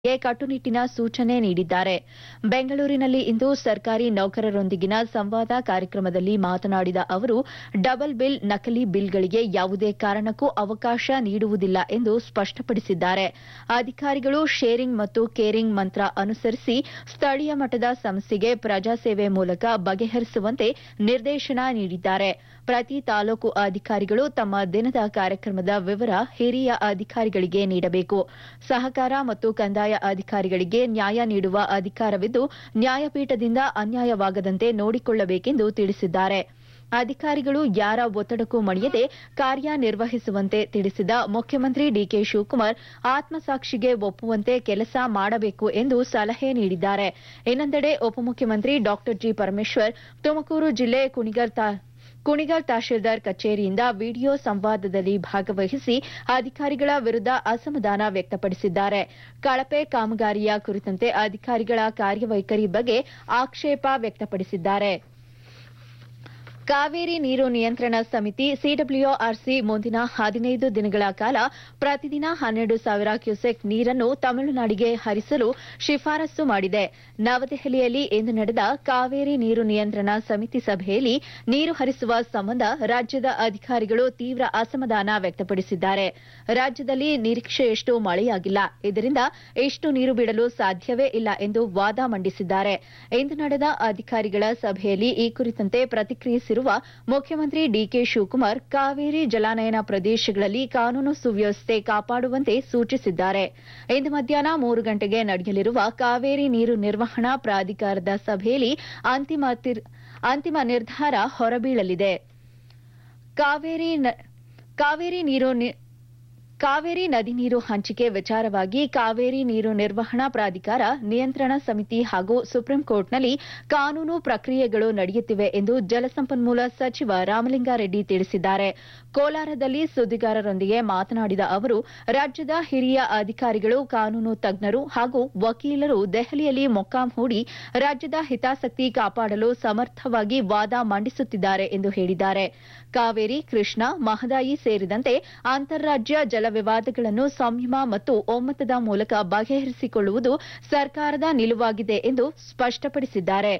ಗೆ ಕಟ್ಟುನಿಟ್ಟಿನ ಸೂಚನೆ ನೀಡಿದ್ದಾರೆ ಬೆಂಗಳೂರಿನಲ್ಲಿ ಇಂದು ಸರ್ಕಾರಿ ನೌಕರರೊಂದಿಗಿನ ಸಂವಾದ ಕಾರ್ಯಕ್ರಮದಲ್ಲಿ ಮಾತನಾಡಿದ ಅವರು ಡಬಲ್ ಬಿಲ್ ನಕಲಿ ಬಿಲ್ಗಳಿಗೆ ಯಾವುದೇ ಕಾರಣಕ್ಕೂ ಅವಕಾಶ ನೀಡುವುದಿಲ್ಲ ಎಂದು ಸ್ಪಷ್ಟಪಡಿಸಿದ್ದಾರೆ ಅಧಿಕಾರಿಗಳು ಶೇರಿಂಗ್ ಮತ್ತು ಕೇರಿಂಗ್ ಮಂತ್ರ ಅನುಸರಿಸಿ ಸ್ಥಳೀಯ ಮಟ್ಟದ ಸಮಸ್ಯೆಗೆ ಪ್ರಜಾಸೇವೆ ಮೂಲಕ ಬಗೆಹರಿಸುವಂತೆ ನಿರ್ದೇಶನ ನೀಡಿದ್ದಾರೆ ಪ್ರತಿ ತಾಲೂಕು ಅಧಿಕಾರಿಗಳು ತಮ್ಮ ದಿನದ ಕಾರ್ಯಕ್ರಮದ ವಿವರ ಹಿರಿಯ ಅಧಿಕಾರಿಗಳಿಗೆ ನೀಡಬೇಕು ಸಹಕಾರ ಮತ್ತು ಕಂದಾಯ ಅಧಿಕಾರಿಗಳಿಗೆ ನ್ಯಾಯ ನೀಡುವ ಅಧಿಕಾರವಿದ್ದು ನ್ಯಾಯಪೀಠದಿಂದ ಅನ್ಯಾಯವಾಗದಂತೆ ನೋಡಿಕೊಳ್ಳಬೇಕೆಂದು ತಿಳಿಸಿದ್ದಾರೆ ಅಧಿಕಾರಿಗಳು ಯಾರ ಒತ್ತಡಕ್ಕೂ ಮಣಿಯದೆ ಕಾರ್ಯನಿರ್ವಹಿಸುವಂತೆ ತಿಳಿಸಿದ ಮುಖ್ಯಮಂತ್ರಿ ಡಿಕೆ ಶಿವಕುಮಾರ್ ಆತ್ಮಸಾಕ್ಷಿಗೆ ಒಪ್ಪುವಂತೆ ಕೆಲಸ ಮಾಡಬೇಕು ಎಂದು ಸಲಹೆ ನೀಡಿದ್ದಾರೆ ಇನ್ನೊಂದೆಡೆ ಉಪಮುಖ್ಯಮಂತ್ರಿ ಡಾ ಜಿ ಪರಮೇಶ್ವರ್ ತುಮಕೂರು ಜಿಲ್ಲೆ ಕುಣಿಗಲ್ ತಾ ಕುಣಿಗಲ್ ತಹಶೀಲ್ದಾರ್ ಕಚೇರಿಯಿಂದ ವಿಡಿಯೋ ಸಂವಾದದಲ್ಲಿ ಭಾಗವಹಿಸಿ ಅಧಿಕಾರಿಗಳ ವಿರುದ್ಧ ಅಸಮಾಧಾನ ವ್ಯಕ್ತಪಡಿಸಿದ್ದಾರೆ ಕಳಪೆ ಕಾಮಗಾರಿಯ ಕುರಿತಂತೆ ಅಧಿಕಾರಿಗಳ ಕಾರ್ಯವೈಖರಿ ಬಗ್ಗೆ ಆಕ್ಷೇಪ ವ್ಯಕ್ತಪಡಿಸಿದ್ದಾರೆ ಕಾವೇರಿ ನೀರು ನಿಯಂತ್ರಣ ಸಮಿತಿ ಸಿಡಬ್ಲ್ಯೂಆರ್ಸಿ ಮುಂದಿನ ಹದಿನೈದು ದಿನಗಳ ಕಾಲ ಪ್ರತಿದಿನ ಹನ್ನೆರಡು ಸಾವಿರ ಕ್ಯೂಸೆಕ್ ನೀರನ್ನು ತಮಿಳುನಾಡಿಗೆ ಹರಿಸಲು ಶಿಫಾರಸು ಮಾಡಿದೆ ನವದೆಹಲಿಯಲ್ಲಿ ಇಂದು ನಡೆದ ಕಾವೇರಿ ನೀರು ನಿಯಂತ್ರಣ ಸಮಿತಿ ಸಭೆಯಲ್ಲಿ ನೀರು ಹರಿಸುವ ಸಂಬಂಧ ರಾಜ್ಯದ ಅಧಿಕಾರಿಗಳು ತೀವ್ರ ಅಸಮಾಧಾನ ವ್ಯಕ್ತಪಡಿಸಿದ್ದಾರೆ ರಾಜ್ಯದಲ್ಲಿ ನಿರೀಕ್ಷೆಯಷ್ಟು ಮಳೆಯಾಗಿಲ್ಲ ಇದರಿಂದ ಎಷ್ಟು ನೀರು ಬಿಡಲು ಸಾಧ್ಯವೇ ಇಲ್ಲ ಎಂದು ವಾದ ಮಂಡಿಸಿದ್ದಾರೆ ಇಂದು ನಡೆದ ಅಧಿಕಾರಿಗಳ ಸಭೆಯಲ್ಲಿ ಈ ಕುರಿತಂತೆ ಪ್ರತಿಕ್ರಿಯಿಸಿರುವ ಮುಖ್ಯಮಂತ್ರಿ ಡಿಕೆ ಶಿವಕುಮಾರ್ ಕಾವೇರಿ ಜಲಾನಯನ ಪ್ರದೇಶಗಳಲ್ಲಿ ಕಾನೂನು ಸುವ್ಯವಸ್ಥೆ ಕಾಪಾಡುವಂತೆ ಸೂಚಿಸಿದ್ದಾರೆ ಇಂದು ಮಧ್ಯಾಹ್ನ ಮೂರು ಗಂಟೆಗೆ ನಡೆಯಲಿರುವ ಕಾವೇರಿ ನೀರು ನಿರ್ವಹಣಾ ಪ್ರಾಧಿಕಾರದ ಸಭೆಯಲ್ಲಿ ಅಂತಿಮ ತೀರ್- ಅಂತಿಮ ನಿರ್ಧಾರ ಹೊರಬೀಳಲಿದೆ ಕಾವೇರಿ ನ- ಕಾವೇರಿ ನೀರು ನಿ- ಕಾವೇರಿ ನದಿ ನೀರು ಹಂಚಿಕೆ ವಿಚಾರವಾಗಿ ಕಾವೇರಿ ನೀರು ನಿರ್ವಹಣಾ ಪ್ರಾಧಿಕಾರ ನಿಯಂತ್ರಣ ಸಮಿತಿ ಹಾಗೂ ಸುಪ್ರೀಂ ಕೋರ್ಟ್ನಲ್ಲಿ ಕಾನೂನು ಪ್ರಕ್ರಿಯೆಗಳು ನಡೆಯುತ್ತಿವೆ ಎಂದು ಜಲಸಂಪನ್ಮೂಲ ಸಚಿವ ರಾಮಲಿಂಗಾರೆಡ್ಡಿ ತಿಳಿಸಿದ್ದಾರೆ ಕೋಲಾರದಲ್ಲಿ ಸುದ್ದಿಗಾರರೊಂದಿಗೆ ಮಾತನಾಡಿದ ಅವರು ರಾಜ್ಯದ ಹಿರಿಯ ಅಧಿಕಾರಿಗಳು ಕಾನೂನು ತಜ್ಞರು ಹಾಗೂ ವಕೀಲರು ದೆಹಲಿಯಲ್ಲಿ ಮೊಕ್ಕಾಂ ಹೂಡಿ ರಾಜ್ಯದ ಹಿತಾಸಕ್ತಿ ಕಾಪಾಡಲು ಸಮರ್ಥವಾಗಿ ವಾದ ಮಂಡಿಸುತ್ತಿದ್ದಾರೆ ಎಂದು ಹೇಳಿದ್ದಾರೆ ಕಾವೇರಿ ಕೃಷ್ಣ ಮಹದಾಯಿ ಸೇರಿದಂತೆ ಅಂತಾರಾಜ್ಯ ಜಲ ವಿವಾದಗಳನ್ನು ಸಂಯಮ ಮತ್ತು ಒಮ್ಮತದ ಮೂಲಕ ಬಗೆಹರಿಸಿಕೊಳ್ಳುವುದು ಸರ್ಕಾರದ ನಿಲುವಾಗಿದೆ ಎಂದು ಸ್ಪಷ್ಟಪಡಿಸಿದ್ದಾರೆ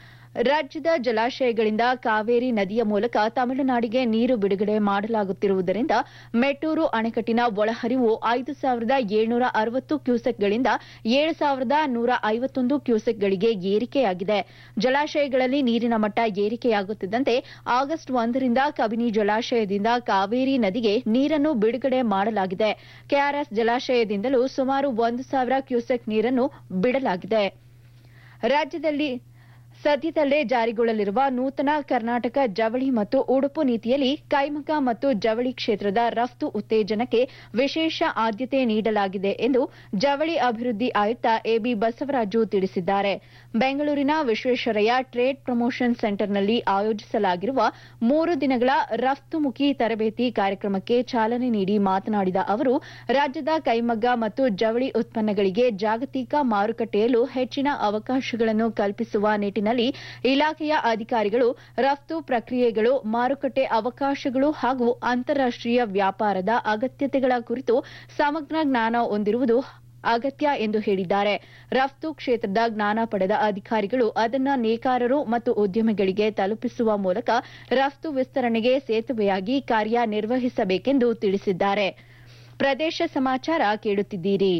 ರಾಜ್ಯದ ಜಲಾಶಯಗಳಿಂದ ಕಾವೇರಿ ನದಿಯ ಮೂಲಕ ತಮಿಳುನಾಡಿಗೆ ನೀರು ಬಿಡುಗಡೆ ಮಾಡಲಾಗುತ್ತಿರುವುದರಿಂದ ಮೆಟ್ಟೂರು ಅಣೆಕಟ್ಟಿನ ಒಳಹರಿವು ಐದು ಸಾವಿರದ ಏಳ್ನೂರ ಅರವತ್ತು ಕ್ಯೂಸೆಕ್ಗಳಿಂದ ಏಳು ಸಾವಿರದ ನೂರ ಐವತ್ತೊಂದು ಕ್ಯೂಸೆಕ್ಗಳಿಗೆ ಏರಿಕೆಯಾಗಿದೆ ಜಲಾಶಯಗಳಲ್ಲಿ ನೀರಿನ ಮಟ್ಟ ಏರಿಕೆಯಾಗುತ್ತಿದ್ದಂತೆ ಆಗಸ್ಟ್ ಒಂದರಿಂದ ಕಬಿನಿ ಜಲಾಶಯದಿಂದ ಕಾವೇರಿ ನದಿಗೆ ನೀರನ್ನು ಬಿಡುಗಡೆ ಮಾಡಲಾಗಿದೆ ಕೆಆರ್ಎಸ್ ಜಲಾಶಯದಿಂದಲೂ ಸುಮಾರು ಒಂದು ಸಾವಿರ ಕ್ಯೂಸೆಕ್ ನೀರನ್ನು ಬಿಡಲಾಗಿದೆ ರಾಜ್ಯದಲ್ಲಿ ಸದ್ಯದಲ್ಲೇ ಜಾರಿಗೊಳ್ಳಲಿರುವ ನೂತನ ಕರ್ನಾಟಕ ಜವಳಿ ಮತ್ತು ಉಡುಪು ನೀತಿಯಲ್ಲಿ ಕೈಮಗ್ಗ ಮತ್ತು ಜವಳಿ ಕ್ಷೇತ್ರದ ರಫ್ತು ಉತ್ತೇಜನಕ್ಕೆ ವಿಶೇಷ ಆದ್ಯತೆ ನೀಡಲಾಗಿದೆ ಎಂದು ಜವಳಿ ಅಭಿವೃದ್ಧಿ ಆಯುಕ್ತ ಎಬಿ ಬಸವರಾಜು ತಿಳಿಸಿದ್ದಾರೆ ಬೆಂಗಳೂರಿನ ವಿಶ್ವೇಶ್ವರಯ್ಯ ಟ್ರೇಡ್ ಪ್ರಮೋಷನ್ ಸೆಂಟರ್ನಲ್ಲಿ ಆಯೋಜಿಸಲಾಗಿರುವ ಮೂರು ದಿನಗಳ ರಫ್ತುಮುಖಿ ತರಬೇತಿ ಕಾರ್ಯಕ್ರಮಕ್ಕೆ ಚಾಲನೆ ನೀಡಿ ಮಾತನಾಡಿದ ಅವರು ರಾಜ್ಯದ ಕೈಮಗ್ಗ ಮತ್ತು ಜವಳಿ ಉತ್ಪನ್ನಗಳಿಗೆ ಜಾಗತಿಕ ಮಾರುಕಟ್ಟೆಯಲ್ಲೂ ಹೆಚ್ಚಿನ ಅವಕಾಶಗಳನ್ನು ಕಲ್ಪಿಸುವ ನಿಟ್ಟಿನಲ್ಲಿ ಇಲಾಖೆಯ ಅಧಿಕಾರಿಗಳು ರಫ್ತು ಪ್ರಕ್ರಿಯೆಗಳು ಮಾರುಕಟ್ಟೆ ಅವಕಾಶಗಳು ಹಾಗೂ ಅಂತಾರಾಷ್ಟೀಯ ವ್ಯಾಪಾರದ ಅಗತ್ಯತೆಗಳ ಕುರಿತು ಸಮಗ್ರ ಜ್ಞಾನ ಹೊಂದಿರುವುದು ಅಗತ್ಯ ಎಂದು ಹೇಳಿದ್ದಾರೆ ರಫ್ತು ಕ್ಷೇತ್ರದ ಜ್ಞಾನ ಪಡೆದ ಅಧಿಕಾರಿಗಳು ಅದನ್ನ ನೇಕಾರರು ಮತ್ತು ಉದ್ಯಮಿಗಳಿಗೆ ತಲುಪಿಸುವ ಮೂಲಕ ರಫ್ತು ವಿಸ್ತರಣೆಗೆ ಸೇತುವೆಯಾಗಿ ಕಾರ್ಯನಿರ್ವಹಿಸಬೇಕೆಂದು ತಿಳಿಸಿದ್ದಾರೆ ಪ್ರದೇಶ ಸಮಾಚಾರ ಕೇಳುತ್ತಿದ್ದೀರಿ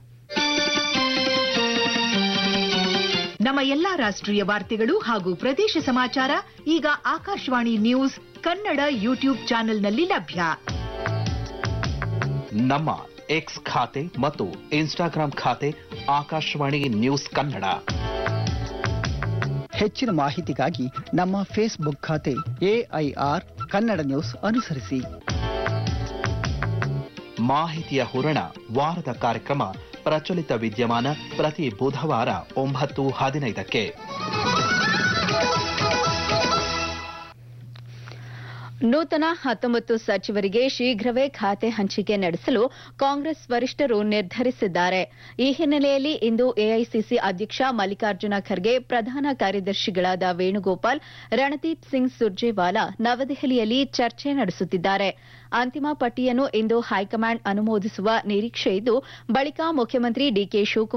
ನಮ್ಮ ಎಲ್ಲಾ ರಾಷ್ಟ್ರೀಯ ವಾರ್ತೆಗಳು ಹಾಗೂ ಪ್ರದೇಶ ಸಮಾಚಾರ ಈಗ ಆಕಾಶವಾಣಿ ನ್ಯೂಸ್ ಕನ್ನಡ ಯೂಟ್ಯೂಬ್ ಚಾನೆಲ್ನಲ್ಲಿ ಲಭ್ಯ ನಮ್ಮ ಎಕ್ಸ್ ಖಾತೆ ಮತ್ತು ಇನ್ಸ್ಟಾಗ್ರಾಂ ಖಾತೆ ಆಕಾಶವಾಣಿ ನ್ಯೂಸ್ ಕನ್ನಡ ಹೆಚ್ಚಿನ ಮಾಹಿತಿಗಾಗಿ ನಮ್ಮ ಫೇಸ್ಬುಕ್ ಖಾತೆ ಎಐಆರ್ ಕನ್ನಡ ನ್ಯೂಸ್ ಅನುಸರಿಸಿ ಮಾಹಿತಿಯ ಹೂರಣ ವಾರದ ಕಾರ್ಯಕ್ರಮ ಪ್ರಚಲಿತ ವಿದ್ಯಮಾನ ಪ್ರತಿ ಬುಧವಾರ ಒಂಬತ್ತು ಹದಿನೈದಕ್ಕೆ ನೂತನ ಹತ್ತೊಂಬತ್ತು ಸಚಿವರಿಗೆ ಶೀಘ್ರವೇ ಖಾತೆ ಹಂಚಿಕೆ ನಡೆಸಲು ಕಾಂಗ್ರೆಸ್ ವರಿಷ್ಠರು ನಿರ್ಧರಿಸಿದ್ದಾರೆ ಈ ಹಿನ್ನೆಲೆಯಲ್ಲಿ ಇಂದು ಎಐಸಿಸಿ ಅಧ್ಯಕ್ಷ ಮಲ್ಲಿಕಾರ್ಜುನ ಖರ್ಗೆ ಪ್ರಧಾನ ಕಾರ್ಯದರ್ಶಿಗಳಾದ ವೇಣುಗೋಪಾಲ್ ರಣದೀಪ್ ಸಿಂಗ್ ಸುರ್ಜೇವಾಲಾ ನವದೆಹಲಿಯಲ್ಲಿ ಚರ್ಚೆ ನಡೆಸುತ್ತಿದ್ದಾರೆ ಅಂತಿಮ ಪಟ್ಟಿಯನ್ನು ಇಂದು ಹೈಕಮಾಂಡ್ ಅನುಮೋದಿಸುವ ನಿರೀಕ್ಷೆಯಿದ್ದು ಬಳಿಕ ಮುಖ್ಯಮಂತ್ರಿ ಡಿಕೆ ಶಿವಕುಮಾರ್